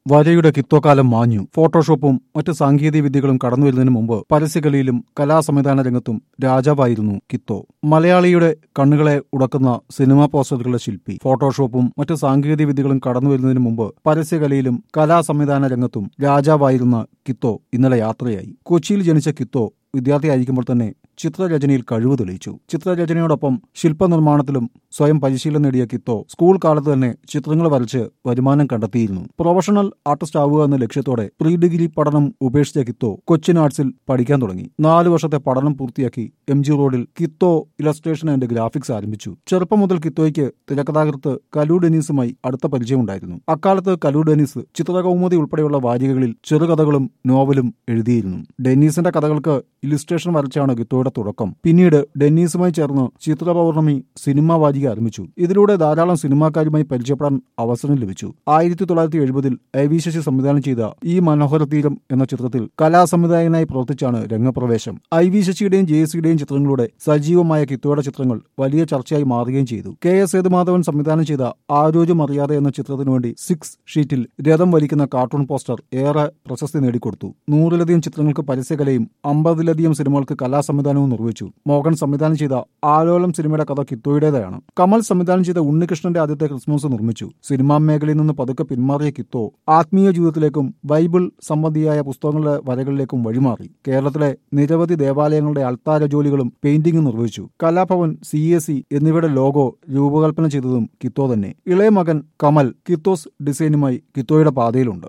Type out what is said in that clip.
വരയുടെ കിത്തോക്കാലം മാഞ്ഞു ഫോട്ടോഷോപ്പും മറ്റ് സാങ്കേതിക വിദ്യകളും കടന്നുവരുന്നതിന് മുമ്പ് പരസ്യകലയിലും കലാസംവിധാന രംഗത്തും രാജാവായിരുന്നു കിത്തോ മലയാളിയുടെ കണ്ണുകളെ ഉടക്കുന്ന സിനിമാ പോസ്റ്ററുകളുടെ ശില്പി ഫോട്ടോഷോപ്പും മറ്റ് സാങ്കേതിക വിദ്യകളും കടന്നുവരുന്നതിന് മുമ്പ് പരസ്യകലയിലും കലാസംവിധാന രംഗത്തും രാജാവായിരുന്ന കിത്തോ ഇന്നലെ യാത്രയായി കൊച്ചിയിൽ ജനിച്ച കിത്തോ വിദ്യാർത്ഥിയായിരിക്കുമ്പോൾ തന്നെ ചിത്രരചനയിൽ കഴിവ് തെളിയിച്ചു ചിത്രരചനയോടൊപ്പം ശില്പനിർമ്മാണത്തിലും സ്വയം പരിശീലനം നേടിയ കിത്തോ സ്കൂൾ കാലത്ത് തന്നെ ചിത്രങ്ങൾ വരച്ച് വരുമാനം കണ്ടെത്തിയിരുന്നു പ്രൊഫഷണൽ ആർട്ടിസ്റ്റ് ആവുക എന്ന ലക്ഷ്യത്തോടെ പ്രീ ഡിഗ്രി പഠനം ഉപേക്ഷിച്ച കിത്തോ കൊച്ചിൻ ആർട്സിൽ പഠിക്കാൻ തുടങ്ങി നാല് വർഷത്തെ പഠനം പൂർത്തിയാക്കി എം ജി റോഡിൽ കിത്തോ ഇലസ്ട്രേഷൻ ആൻഡ് ഗ്രാഫിക്സ് ആരംഭിച്ചു ചെറുപ്പം മുതൽ കിത്തോയ്ക്ക് തിരക്കഥാകൃത്ത് കലു ഡെനീസുമായി അടുത്ത പരിചയമുണ്ടായിരുന്നു അക്കാലത്ത് കലു ഡെനീസ് ചിത്രകൗമുദി ഉൾപ്പെടെയുള്ള വാരികകളിൽ ചെറുകഥകളും നോവലും എഴുതിയിരുന്നു ഡെന്നീസിന്റെ കഥകൾക്ക് ഇലിസ്ട്രേഷൻ വരച്ചാണ് ഗിത്തോയുടെ തുടക്കം പിന്നീട് ഡെന്നീസുമായി ചേർന്ന് ചിത്രപൗർണമി സിനിമാ വാരിക ആരംഭിച്ചു ഇതിലൂടെ ധാരാളം സിനിമാക്കാരുമായി പരിചയപ്പെടാൻ അവസരം ലഭിച്ചു ആയിരത്തി തൊള്ളായിരത്തി എഴുപതിൽ എ വി ശശി സംവിധാനം ചെയ്ത ഈ മനോഹര തീരം എന്ന ചിത്രത്തിൽ കലാസംവിധായകനായി പ്രവർത്തിച്ചാണ് രംഗപ്രവേശം ഐ വി ശശിയുടെയും ജെ സിയുടെയും ചിത്രങ്ങളിലൂടെ സജീവമായ കിത്തോയുടെ ചിത്രങ്ങൾ വലിയ ചർച്ചയായി മാറുകയും ചെയ്തു കെ എസ് സേതുമാധവൻ സംവിധാനം ചെയ്ത ആരോഗ്യം അറിയാതെ എന്ന ചിത്രത്തിനു വേണ്ടി സിക്സ് ഷീറ്റിൽ രഥം വലിക്കുന്ന കാർട്ടൂൺ പോസ്റ്റർ ഏറെ പ്രശസ്തി നേടിക്കൊടുത്തു നൂറിലധികം ചിത്രങ്ങൾക്ക് പരസ്യകലയും അമ്പതിലധികം സിനിമകൾക്ക് കലാസംവിധാനവും നിർവഹിച്ചു മോഹൻ സംവിധാനം ചെയ്ത ആലോലം സിനിമയുടെ കഥ കിത്തോയുടേതാണ് കമൽ സംവിധാനം ചെയ്ത ഉണ്ണികൃഷ്ണന്റെ ആദ്യത്തെ ക്രിസ്മസ് നിർമ്മിച്ചു സിനിമാ മേഖലയിൽ നിന്ന് പതുക്കെ പിന്മാറിയ കിത്തോ ആത്മീയ ജീവിതത്തിലേക്കും ബൈബിൾ സംബന്ധിയായ പുസ്തകങ്ങളുടെ വരകളിലേക്കും വഴിമാറി കേരളത്തിലെ നിരവധി ദേവാലയങ്ങളുടെ അൾത്താര ജോലികളും പെയിന്റിംഗും നിർവഹിച്ചു കലാഭവൻ സി എ സി എന്നിവയുടെ ലോഗോ രൂപകൽപ്പന ചെയ്തതും കിത്തോ തന്നെ ഇളയ മകൻ കമൽ കിത്തോസ് ഡിസൈനുമായി കിത്തോയുടെ പാതയിലുണ്ട്